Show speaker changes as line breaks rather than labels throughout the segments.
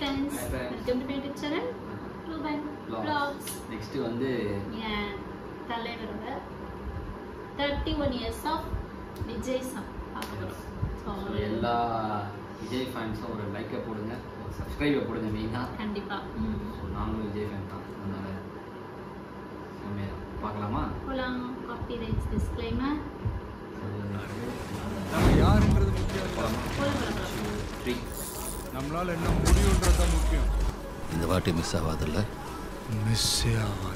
Friends
Hi friends.
Welcome to YouTube channel Ruban vlogs
next வந்து
என் தலைவரோட thirty one years of Vijay song பார்க்க போகிறோம்
so
ஸோ
எல்லா விஜய் ஃபேன்ஸும் ஒரு லைக்கை போடுங்க ஒரு சப்ஸ்கிரைபை போடுங்க மெயினாக
கண்டிப்பாக ம்
ஸோ நாங்களும் விஜய் ஃபேன் தான் அதனால செம்மையா பார்க்கலாமா
போகலாம் காப்பி ரைட்ஸ் டிஸ்க்ளைமர்
நம்ம யாருன்றது முக்கியம் இல்லை
போகலாம் போகலாம் போகலாம்
த்ரீ
நம்மளால என்ன முடியுன்றது தான் முக்கியம்
இந்த வாட்டி மிஸ் ஆகாதுல்ல
மிஸ்ஸே ஆகாது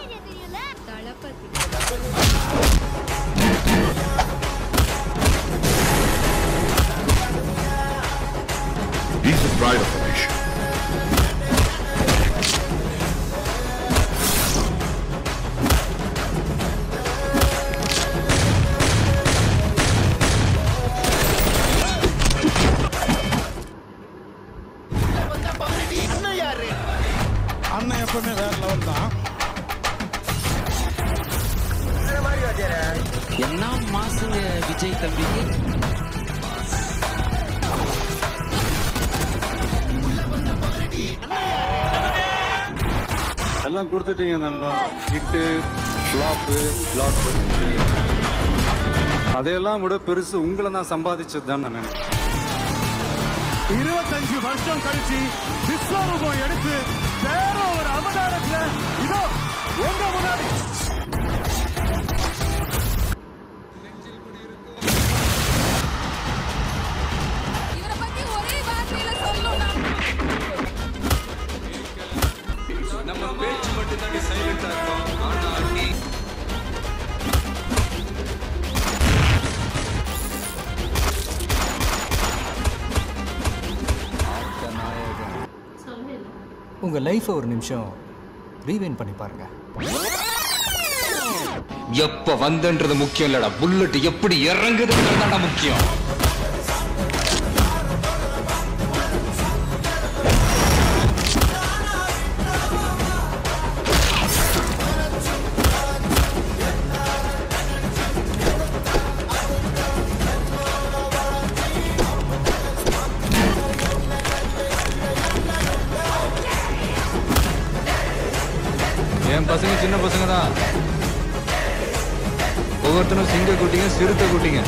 He's the pride of the nation.
அண்ணன் எப்பவுமே வேற லெவல் தான்
என்ன மாசுங்க விஜய் தம்பிக்கு
எல்லாம் கொடுத்துட்டீங்க நண்பா ஹிட்டு ஃப்ளாப்பு பிளாக் அதையெல்லாம் விட பெருசு உங்களை நான் சம்பாதிச்சது தான் நான் நினைக்கிறேன் இருபத்தஞ்சு வருஷம் கழிச்சு விஸ்வரூபம் எடுத்து வேற ஒரு அவதாரத்துல இதோ உங்க முன்னாடி
இவரை பத்தி ஒரே வார்த்தையில சொல்லணும்
நம்ம பேச்சு மட்டும் தான் சைலண்டா இருக்கும் ஆனா நீ
சொல்லவே இல்லை
உங்க லைஃப்பை ஒரு நிமிஷம் ரீவைன் பண்ணி பாருங்க
எப்ப வந்தன்றது முக்கியம் இல்லடா புல்லட் எப்படி இறங்குதுன்றதுதான்டா முக்கியம் என் பசங்க சின்ன பசங்க தான் ஒவ்வொருத்தனும் சிங்க குட்டிங்க சிறுத்தை குட்டிங்க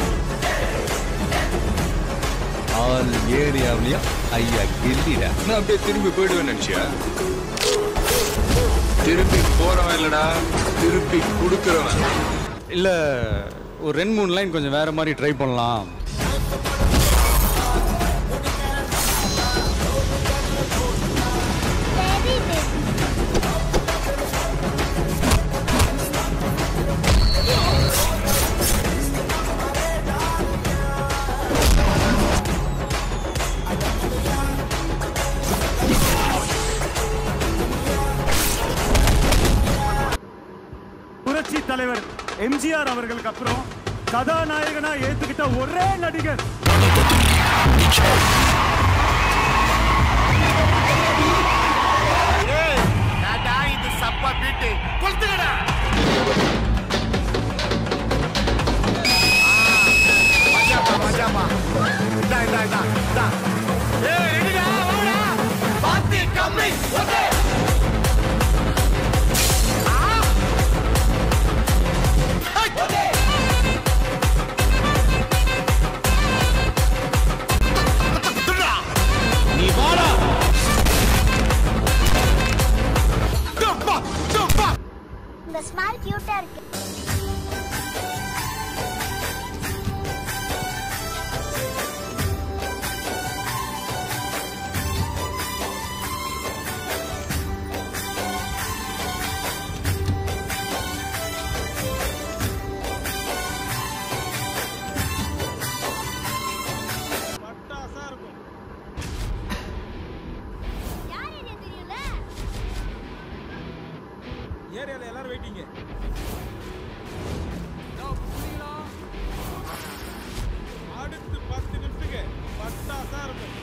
ஆல் ஏரியாவிலையும் ஐயா கில்லிடா நான் அப்படியே திரும்பி போயிடுவேன் நினைச்சியா திருப்பி போறவன் இல்லடா திருப்பி கொடுக்கறவன்
இல்ல ஒரு ரெண்டு மூணு லைன் கொஞ்சம் வேற மாதிரி ட்ரை பண்ணலாம் புரட்சி தலைவர் எம்ஜிஆர் அவர்களுக்கு அப்புறம் கதாநாயகனா ஏத்துக்கிட்ட ஒரே நடிகர்
இந்த ஸ்மைல் கியூட்டா இருக்கு யார் என்ன தெரியல
ஏரியால எல்லாரும் வெயிட்டிங்க அடுத்து பத்து நிமிஷத்துக்கு பட்டாசா இருக்கும்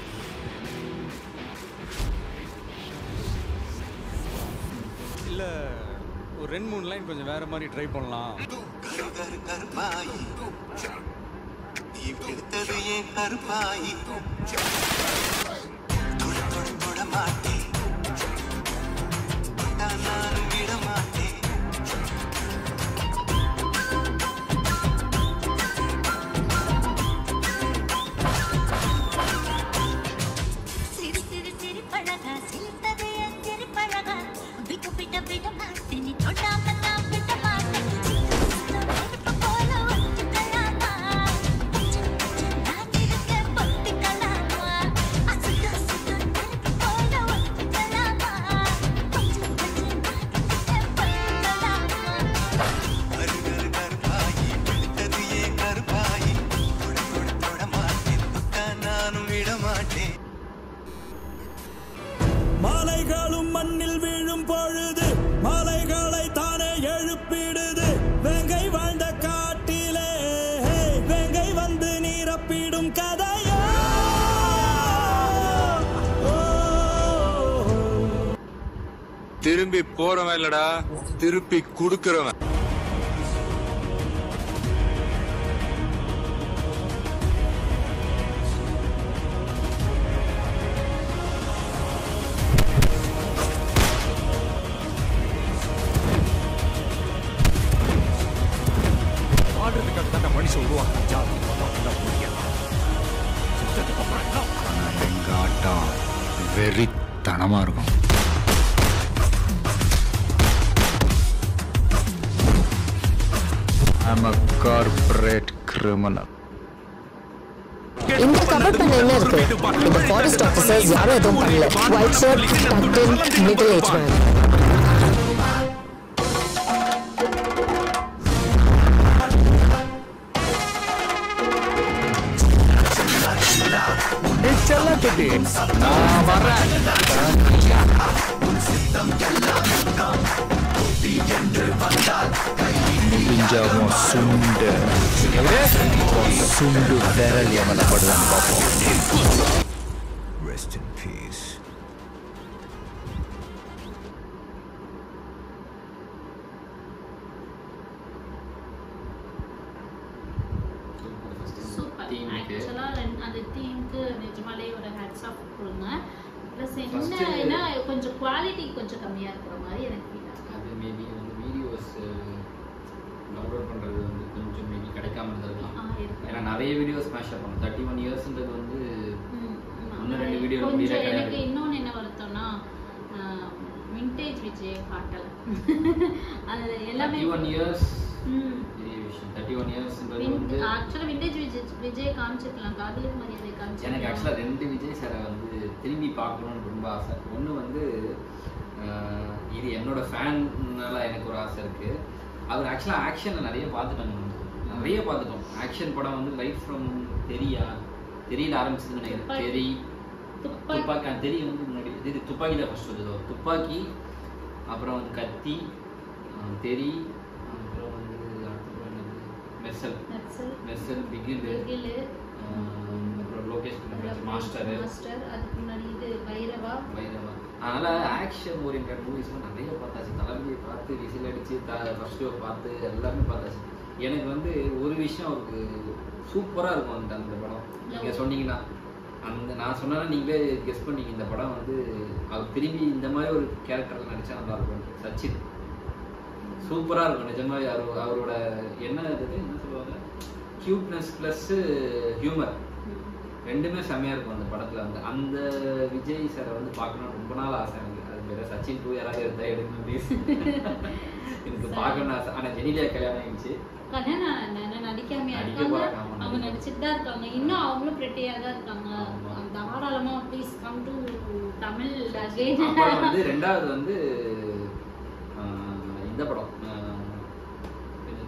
இல்ல ஒரு ரெண்டு மூணு லைன் கொஞ்சம் வேற மாதிரி ட்ரை பண்ணலாம்
கரு கருப்பாயி நீ எடுத்தது ஏன் கருப்பாயி துளி துளி குடமா
மாட்டேன் நானும் விட மாட்டேன்
சிரி சிரி சிரி பழகா சிரித்தது என் சிரி பழகா விட்டு விட்ட விட மாட்டேன் நீ தொடாம நான் விட மாட்டேன் நெருப்பு போல ஒட்டிக்கலாமா நான் இருக்க பொத்திக்கலாமா அசுட்டு அசுட்டு நெருப்பு போல ஒட்டிக்கலாமா கொஞ்சம் கொஞ்சம் பொத்திக்கலாமா
கரு கரு கருப்பாயி வெளுத்தது ஏன் கருப்பாயி தொட தொட தொட மாட்டேன் தொட்டா நானும் விட மாட்டேன்
மாலைகளும் மண்ணில் வீழும் பொழுது மாலைகளை தானே எழுப்பிடுது வெங்கை வாழ்ந்த காட்டிலே வெங்கை வந்து நீரப்பிடும் கதையா
திரும்பி போறவன் இல்லடா திருப்பி குடுக்கறவன்
வாழ்றதுக்காக தான் மனுஷன் உருவாக்க ஜாதி மதம் எல்லாம் முடியாது செத்ததுக்கு அப்புறம் என்ன
ஆனா எங்க ஆட்டம் வெறித்தனமா இருக்கும் I'm a corporate criminal.
இந்த கவர் பண்ண என்ன இருக்கு இந்த ஃபாரஸ்ட் ஆபீசர்ஸ் யாரும் எதுவும் பண்ணல white shirt tuck in middle age man
செல்லக்குட்டி நான் வரேன்
முடிஞ்சவன் சுண்டு உன் சுண்டு விரல் எவனை படுதான்னு பார்ப்போம் Rest in peace.
சூப்பர்
Team-க்கு.
ஆக்சுவலா அந்த டீமுக்கு நிஜமாலே ஒரு ஹேட்ஸ் ஆஃப் கொடுங்க ப்ளஸ் என்ன
First-
என்ன கொஞ்சம் குவாலிட்டி கொஞ்சம் கம்மியா இருக்கிற மாதிரி எனக்கு ஃபீல் ஆகுது
அது மேபி வந்து வீடியோஸ் டவுன்லோட் பண்ணுறது வந்து கொஞ்சம் மேபி கிடைக்காம இருந்திருக்கலாம்
ஆ, இருக்கலாம்.
ஏன்னா நிறைய வீடியோஸ் ஸ்மாஷ் பண்ணும் தேர்ட்டி ஒன் இயர்ஸ்ன்றது வந்து
ம், ஆமா.
ஒன்று ரெண்டு வீடியோ
கொஞ்சம்
முடியல
எனக்கு
கிடையாது
இன்னொன்னு என்ன வருத்தம்னா விண்டேஜ் விஜய் காட்டல அது எல்லாமே
தேர்ட்டி ஒன் இயர்ஸ்
ம்
பெரிய விஷயம் தேர்ட்டி ஒன் இயர்ஸ்ன்றது வந்து
ஆக்சுவலா விண்டேஜ் விஜய் விஜய் காமிச்சிருக்கலாம் காதலுக்கு மரியாதை
எனக்கு
காமிச்சிருக்கலாம்
ஆக்சுவலாக ரெண்டு விஜய் சாரை வந்து திரும்பி பார்க்கணும்னு ரொம்ப ஆசை ஒன்று வந்து ஆஹ், இது என்னோட ஃபேன்னால எனக்கு ஒரு ஆசை இருக்கு அவர் ஆக்சுவலாக ஆக்ஷனில் நிறைய பார்த்துட்டாங்க நிறைய பார்த்துட்டோம் ஆக்ஷன் படம் வந்து லைஃப் ஃப்ரம் தெரியா தெரியல ஆரம்பிச்சதுன்னு நினைக்கிறேன்
துப்பாக்கி.
தெரி
துப்பாக்கி.
துப்பாக்கி அது தெரிய வந்து முன்னாடி இது துப்பாக்கி தான் ஃபர்ஸ்ட் வந்ததோ துப்பாக்கி அப்புறம் வந்து கத்தி ஆஹ், தெரி அப்புறம் வந்து அடுத்த படம் என்னது மெர்சல்
நக்சல்
மெர்சல் பிகில்
பிகிலு
அப்புறம் லோகேஷ் கனகராஜ் மாஸ்டர்
மாஸ்டர் அதுக்கு முன்னாடி இது பைரவா
பைரவா அதனால ஆக்ஷன் ஓரியன்ட் மூவிஸ்லாம் நிறைய பார்த்தாச்சு தளபதியை பார்த்து விசில் அடிச்சு ஃபர்ஸ்ட் ஷோ பார்த்து எல்லாமே பார்த்தாச்சு எனக்கு வந்து ஒரு விஷயம் அவருக்கு சூப்பராக இருக்கும் அந்த அந்த படம் நீங்கள் சொன்னீங்கன்னா அந்த நான் சொன்னா நீங்களே கெஸ் பண்ணீங்க இந்த படம் வந்து அவர் திரும்பி இந்த மாதிரி ஒரு கேரக்டர்ல நடிச்சா நல்லா இருக்கும் சச்சின் சூப்பராக இருக்கும் நிஜமாவே அவர் அவரோட என்ன இது என்ன சொல்லுவாங்க கியூட்னஸ் ப்ளஸ் ஹியூமர் ரெண்டுமே செம்மையா இருக்கும் அந்த படத்துல வந்து அந்த விஜய் சாரை வந்து பார்க்கணும்னு ரொம்ப நாள் ஆசை எனக்கு அது வேற சச்சின் டூ யாராவது இருந்தா எடுக்கணும் ப்ளீஸ் எனக்கு பார்க்கணும்னு ஆசை ஆனா ஜெனிலியா கல்யாணம் ஆயிடுச்சு
கல்யாணம் என்ன நடிக்காமையா
நடிக்க
இருக்காங்க
போறாங்க, ஆமா,
அவங்க
நடிக்க.
நடிச்சுட்டு தான் இருக்காங்க இன்னும் அவங்களும் பிரெட்டியா தான் இருக்காங்க தாராளமா please come to Tamil again
அப்புறம் வந்து ரெண்டாவது வந்து ஆஹ், இந்த படம் ஆஹ், இது,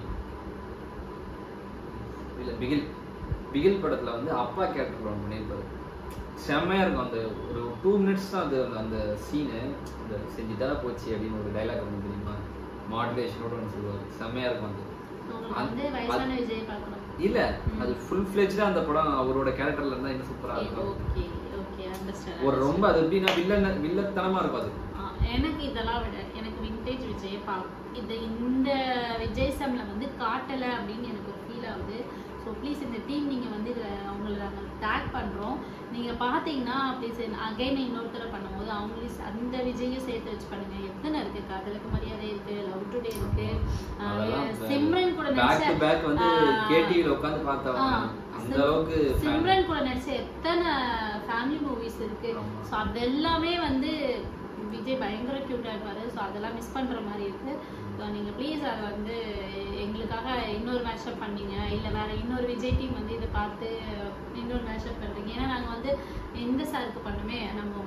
இல்ல பிகில் பிகில் படத்துல வந்து அப்பா கேரக்டர் ஒன்று பண்ணியிருப்பாரு செம்மையா இருக்கும் அந்த ஒரு டூ மினிட்ஸ் தான் அது அந்த சீனு அந்த செஞ்சுட்டா போச்சு அப்படின்னு ஒரு டைலாக் ஒன்று தெரியுமா மாடுலேஷனோட ஒன்று சொல்லுவார் செம்மையா இருக்கும் அது
உங்களுக்கு வந்து
அது-
வயசான விஜய் பார்க்கணும்
இல்ல அது ஃபுல் ஃபிளெஜ்டா அந்த படம் அவரோட கேரக்டர்ல இருந்தா இன்னும் சூப்பரா இருக்கும்
ஓகே ஓகே அண்டர்ஸ்டாண்ட்
ஒரு ரொம்ப அது எப்படின்னா வில்லன் வில்லத்தனமா இருக்கும் அது
எனக்கு இதெல்லாம் விட எனக்கு விண்டேஜ் விஜயை பார்க்கணும் இது இந்த விஜய் சாம்ல வந்து காட்டலை அப்படின்னு எனக்கு ஒரு ஃபீல் ஆகுது ஸோ ப்ளீஸ் இந்த டீம் நீங்கள் வந்து இதில் அவங்கள நாங்கள் டேக் பண்ணுறோம் நீங்கள் பார்த்தீங்கன்னா அப்படி அகைன் இன்னொருத்தர பண்ணும்போது அவங்களையும் ச- அந்த விஜயும் சேர்த்து வச்சு பண்ணுங்க எத்தனை இருக்கு காதலுக்கு மரியாதை இருக்கு லவ் டுடே இருக்கு
அதெல்லாம்
ஆஹ் சிம்ரன் கூட
பேக் டு
நடிச்ச
பேக் வந்து
ஆஹ்
கேடிவில உட்காந்து பார்த்தவங்க
ஆ,
அந்த
சிம்-
அளவுக்கு fan.
சிம்ரன் கூட நடிச்ச எத்தனை ஃபேமிலி மூவிஸ் இருக்கு ஸோ அதெல்லாமே வந்து விஜய் பயங்கர க்யூட்டாக இருப்பாரு ஸோ அதெல்லாம் மிஸ் பண்ற மாதிரி இருக்கு ஸோ நீங்க ப்ளீஸ் அதை வந்து எங்களுக்காக இன்னொரு மேட்சப் பண்ணீங்க இல்லை வேற இன்னொரு விஜய் டீம் வந்து இதை பார்த்து இன்னொரு மேட்சப் பண்றீங்க ஏன்னா நாங்க வந்து எந்த சாருக்கு பண்ணுமே நம்ம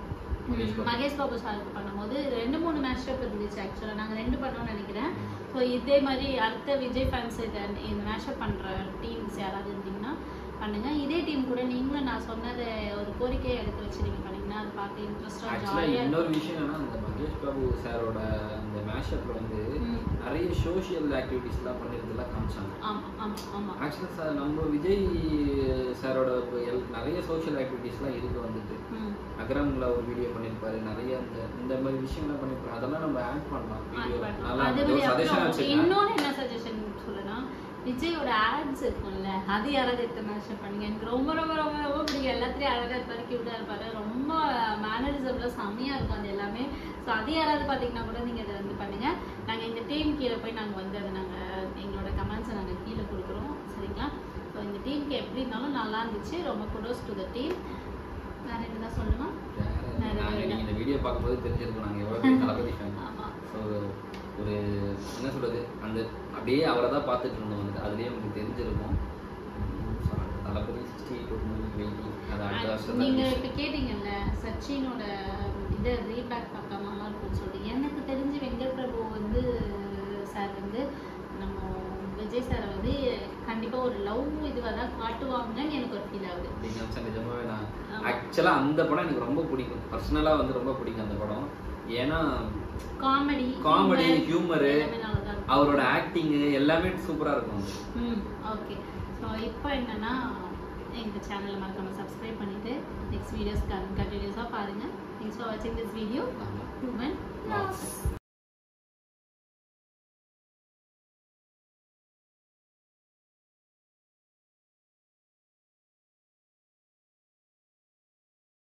மகேஷ் பாபு.
மகேஷ் பாபு சாருக்கு பண்ணும்போது ரெண்டு மூணு மேட்சப் இருந்துச்சு ஆக்சுவலாக நாங்கள் ரெண்டு பண்ணோம்னு நினைக்கிறேன் ஸோ இதே மாதிரி அடுத்த விஜய் ஃபேன்ஸ் இதை இந்த மேட்சப் பண்ணுற டீம்ஸ் யாராவது இருந்தீங்கன்னா பண்ணுங்க இதே டீம் கூட நீங்களும் நான் சொன்னதை ஒரு கோரிக்கையை எடுத்து வச்சு நீங்கள் பண்ணீங்கன்னா அது பார்க்க இன்ட்ரெஸ்டாக
ஆக்சுவலா
ஜாலியாக
இன்னொரு விஷயம் என்னன்னா அந்த மகேஷ் பாபு சாரோட அந்த மேஷப்ல வந்து
ம்.
நிறைய சோஷியல் ஆக்டிவிட்டிஸ்லாம் பண்ணிருந்தெல்லாம் காமிச்சாங்க
ஆமாம் ஆமாம் ஆமாம்
ஆக்சுவலாக சார் நம்ம விஜய் சாரோட இப்ப எல்- நிறைய சோஷியல் ஆக்டிவிட்டிஸ்லாம் இருக்கு வந்துட்டு
ம்
அக்ரம்ல ஒரு வீடியோ பண்ணியிருப்பாரு நிறைய இந்த இந்த மாதிரி விஷயம்லாம் பண்ணியிருப்பாரு அதெல்லாம் நம்ம ஆட் பண்ணலாம் வீடியோ நல்லா
அது
இருந்தது. ஒரு
மாதிரி
சஜஷன்
அப்புறம்
வச்சுருக்கேன்
இன்னொன்னு என்ன சஜஷன் சொல்லலாம் விஜயோட ஆட்ஸ் இருக்கும்ல அது யாராவது எடுத்து மேட்ச் பண்ணுங்க எனக்கு ரொம்ப ரொம்ப ரொம்ப ரொம்ப பிடிக்கும் எல்லாத்துலயும் அழகா இருப்பாரு கியூட்டா இருப்பாரு ரொம்ப மேனரிசம்ல செம்மையா இருக்கும் அது எல்லாமே ஸோ அது யாராவது பார்த்தீங்கன்னா கூட நீங்க இதை வந்து பண்ணுங்க நாங்க இந்த டீம் கீழே போய் நாங்க வந்து அதை நாங்க எங்களோட கமெண்ட்ஸை நாங்க கீழே கொடுக்குறோம் சரிங்களா ஸோ இந்த டீமுக்கு எப்படி இருந்தாலும் நல்லா இருந்துச்சு ரொம்ப குடோஸ் டு த டீம் வேற என்ன சொல்லணுமா வேற
நாங்க
என்ன?
நீங்க இந்த வீடியோ பார்க்கும்போது தெரிஞ்சிருக்கும் நாங்க எவ்வளவு பெரிய தளபதி ஃபேன்
ஆமா
ஸோ ஒரு என்ன சொல்றது அந்த அப்படியே அவரை தான் பார்த்துட்டு இருந்தோம் வந்து அதுலயே உங்களுக்கு தெரிஞ்சிருக்கும் So, அந்த Thalapathy sixty eight movie waiting அது அடுத்த வருஷம்
நீங்க
தான்
இப்ப கேட்டீங்கல்ல சச்சினோட இதை ரீபேக் பார்க்க நல்லா இருக்கும்னு சொல்லி எனக்கு தெரிஞ்சு வெங்கட் பிரபு வந்து சார் வந்து நம்ம விஜய் சாரை வந்து கண்டிப்பா ஒரு லவ் இதுவாக தான் காட்டுவாங்கன்னு எனக்கு ஒரு ஃபீல் ஆகுது
நீங்க நினைச்சா நிஜமாவே நான்
ஆமா.
ஆக்சுவலா அந்த படம் எனக்கு ரொம்ப பிடிக்கும் பர்சனலா வந்து ரொம்ப பிடிக்கும் அந்த படம் ஏன்னா
காமெடி
காமெடி ஹியூமரு
எல்லாமே நல்லா தான் இருக்கும்.
அவரோட ஆக்டிங் எல்லாமே சூப்பரா இருக்கும்
ம் ஓகே ஸோ இப்போ என்னன்னா எங்கள் சேனலை மறக்காம சப்ஸ்கிரைப் பண்ணிட்டு நெக்ஸ்ட் வீடியோஸ் கண்டினியூஸாக பாருங்க தேங்க்ஸ் ஃபார் வாட்சிங் திஸ் வீடியோ ஹியூமன்